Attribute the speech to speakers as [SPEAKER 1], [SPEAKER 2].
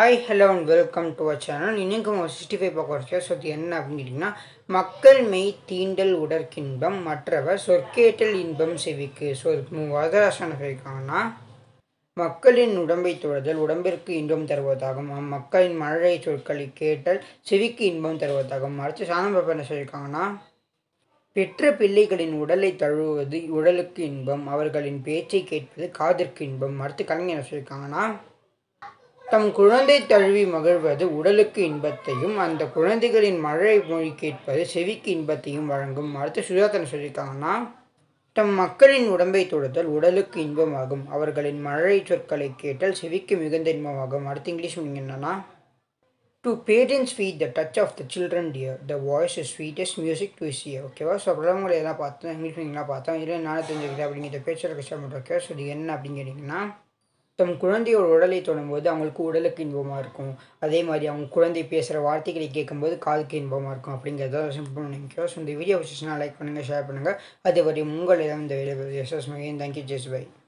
[SPEAKER 1] hi hello and welcome to our channel இன்னைக்கு நம்ம sixty five பார்க்க வரைக்கும் ஸோ அது என்ன அப்படின்னு கேட்டிங்கன்னா மக்கள் மெய் தீண்டல் உடற்கின்பம் மற்றவர் சொற்கேட்டல் இன்பம் செவிக்கு ஸோ இதுக்கு வரதராசனம் சொல்லியிருக்காங்கன்னா மக்களின் உடம்பை தொழுதல் உடம்பிற்கு இன்பம் தருவதாகும் அம்மக்களின் மழை சொற்களை கேட்டல் செவிக்கு இன்பம் தருவதாகும் அடுத்து சாணம் பாப்பா என்ன சொல்லியிருக்காங்கன்னா பெற்ற பிள்ளைகளின் உடலை தழுவுவது உடலுக்கு இன்பம் அவர்களின் பேச்சை கேட்பது காதிற்கு இன்பம் அடுத்து கலைஞர் என்ன சொல்லியிருக்காங்கன்னா தம் குழந்தை தழுவி மகிழ்வது உடலுக்கு இன்பத்தையும் அந்த குழந்தைகளின் மழை மொழி கேட்பது செவிக்கு இன்பத்தையும் வழங்கும் அடுத்து சுஜாதன் சொல்லியிருக்காங்கன்னா தம் மக்களின் உடம்பை தொடுதல் உடலுக்கு இன்பமாகும் அவர்களின் மழை சொற்களை கேட்டல் செவிக்கு மிகுந்த இன்பமாகும் அடுத்து இங்கிலீஷ் மீனிங் என்னன்னா to parents feed the touch of the children dear the voice is sweetest music to is ear ஓகேவா ஸோ பிரபலங்களை எல்லாம் பார்த்தோம் இங்கிலீஷ் மீனிங்லாம் பார்த்தோம் இதில் நானே தெரிஞ்சுக்கிறேன் அப்படிங்கிற பேச்சில் கஷ்டப்பட்டு ஓகே ஸோ இது என்ன அப்படின்னு கேட்டிங்கன்னா தம் குழந்தையோட உடலை தொடும்போது அவங்களுக்கு உடலுக்கு இன்பமாக இருக்கும் அதே மாதிரி அவங்க குழந்தை பேசுகிற வார்த்தைகளை கேட்கும்போது காதுக்கு இன்பமாக இருக்கும் அப்படிங்கிறத சிம்பிள் நினைக்கிறோம் ஸோ இந்த வீடியோ பிடிச்சிச்சுன்னா லைக் பண்ணுங்கள் ஷேர் பண்ணுங்கள் அது வரை உங்கள் இடம் இந்த வீடியோ எஸ் எஸ் மகேன் தேங்க்யூ ஜெஸ் பை